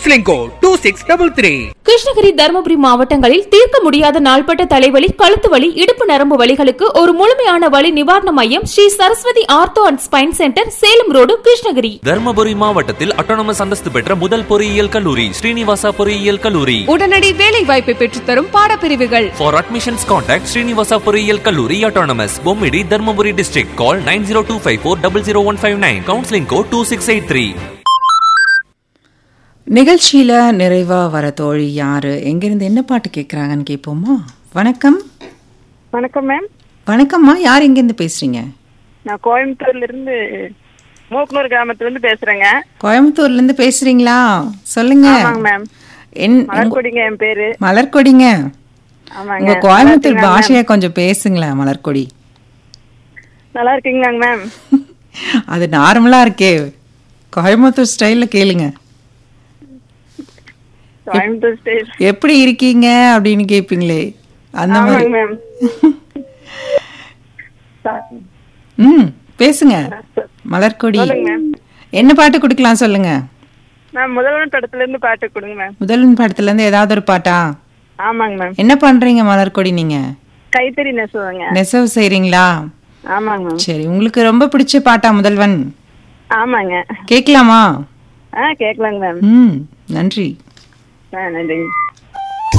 counselling code two six double three Krishnagiri Dharmapuri மாவட்டங்களில் தீர்க்க முடியாத நாள்பட்ட தலைவலி கழுத்து வலி இடுப்பு நரம்பு வலிகளுக்கு ஒரு முழுமையான வலி நிவாரண மையம் Sri Saraswathi ortho and spine centre Salem road Krishnagiri Dharmapuri மாவட்டத்தில் அட்டானமஸ் அந்தஸ்து பெற்ற முதல் பொறியியல் கல்லூரி ஸ்ரீனிவாசா பொறியியல் கல்லூரி உடனடி வேலை வாய்ப்பை பெற்றுத்தரும் பாடப்பிரிவுகள் ஃபார் அட்மிஷன்ஸ் கான்டாக்ட் ஸ்ரீனிவாசா பொறியியல் கல்லூரி autonomous Bommidi Dharmapuri district call nine zero two five four double zero one five nine counselling code two six eight three நிகழ்ச்சியில நிறைவா வர தோழி யாரு எங்கிருந்து என்ன பாட்டு கேட்குறாங்கன்னு கேட்போமா வணக்கம் வணக்கம் மேம் வணக்கம்மா யார் எங்கேருந்து பேசுறீங்க நான் கோயம்புத்தூர்ல இருந்து மூக்கனூர் கிராமத்துல இருந்து பேசுறேங்க கோயம்புத்தூர்ல இருந்து பேசுறீங்களா சொல்லுங்க ஆமாங்க மேம் என் மலர்கொடிங்க என் பேரு மலர்கொடிங்க ஆமாங்க உங்க கோயம்புத்தூர் நல்லா பாஷைய கொஞ்சம் பேசுங்களேன் மலர்கொடி நல்லா இருக்கீங்களாங்க மேம் அது நார்மலா இருக்கே கோயம்புத்தூர் ஸ்டைல்ல கேளுங்க கோயம்புத்தூர் ஸ்டேட் எப்படி இருக்கீங்க அப்படின்னு கேட்பீங்களே அந்த ஆமாங்க மாதிரி மேம் ம் பேசுங்க மலர்கொடி சொல்லுங்க மேம் என்ன பாட்டு கொடுக்கலாம் சொல்லுங்க மேம் முதல்வன் படத்துல இருந்து பாட்டு கொடுங்க மேம் முதல்வன் படத்துல இருந்து ஏதாவது ஒரு பாட்டா ஆமாங்க மேம் என்ன பண்றீங்க மலர்கொடி நீங்க கைத்தறி நெசுவாங்க நெசவு செய்றீங்களா ஆமாங்க மேம் சரி உங்களுக்கு ரொம்ப பிடிச்ச பாட்டா முதல்வன் ஆமாங்க கேட்கலாமா ஆ கேட்கலாங்க மேம் ம் நன்றி ஆ நன்றிங்க